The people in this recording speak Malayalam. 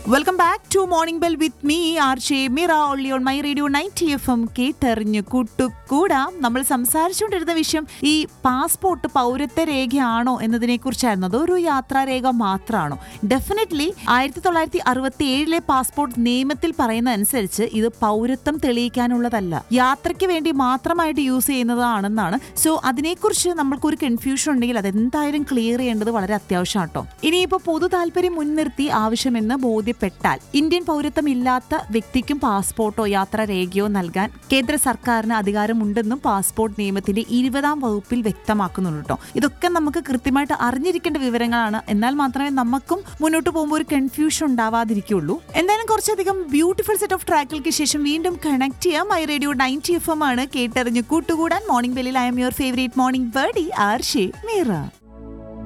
welcome back to morning bell with me R Shemira only on my radio night F M കേട്ടെറിഞ്ഞു കൂട്ടുകൂടാം നമ്മൾ സംസാരിച്ചുകൊണ്ടിരുന്ന വിഷയം ഈ പാസ്പോർട്ട് പൗരത്വ രേഖയാണോ എന്നതിനെ കുറിച്ചായിരുന്നു അതൊരു യാത്രാരേഖ മാത്രമാണോ ഡെഫിനറ്റ്ലി ആയിരത്തി തൊള്ളായിരത്തി അറുപത്തി ഏഴിലെ പാസ്പോർട്ട് നിയമത്തിൽ പറയുന്ന അനുസരിച്ച് ഇത് പൗരത്വം തെളിയിക്കാനുള്ളതല്ല യാത്രയ്ക്ക് വേണ്ടി മാത്രമായിട്ട് യൂസ് ചെയ്യുന്നതാണെന്നാണ് സോ അതിനെക്കുറിച്ച് നമ്മൾക്കൊരു കൺഫ്യൂഷൻ ഉണ്ടെങ്കിൽ അതെന്തായാലും ക്ലിയർ ചെയ്യേണ്ടത് വളരെ അത്യാവശ്യമാണ് കേട്ടോ ഇനിയിപ്പോൾ പൊതു താല്പര്യം മുൻനിർത്തി ആവശ്യമെന്ന് ബോധ്യപ്പെട്ടാൽ ഇന്ത്യൻ പൗരത്വം ഇല്ലാത്ത വ്യക്തിക്കും പാസ്പോർട്ടോ യാത്രാ രേഖയോ നൽകാൻ കേന്ദ്ര സർക്കാരിന് അധികാരമുണ്ടെന്നും പാസ്പോർട്ട് നിയമത്തിന്റെ ഇരുപതാം വകുപ്പിൽ വ്യക്തമാക്കുന്നുണ്ട് കേട്ടോ ഇതൊക്കെ നമുക്ക് കൃത്യമായിട്ട് അറിഞ്ഞിരിക്കേണ്ട വിവരങ്ങളാണ് എന്നാൽ മാത്രമേ നമുക്കും മുന്നോട്ട് പോകുമ്പോൾ ഒരു കൺഫ്യൂഷൻ ഉണ്ടാവാതിരിക്കുള്ളൂ എന്തായാലും കുറച്ചധികം ബ്യൂട്ടിഫുൾ സെറ്റ് ഓഫ് ട്രാക്കുകൾക്ക് ശേഷം വീണ്ടും കണക്ട് ചെയ്യാം I radio ninety F M ആണ് കേട്ടറിഞ്ഞ് കൂട്ടുകൂടാൻ മോർണിംഗ് ബെല്ലിൽ I'm your favourite morning birdie R ഷേ മീറ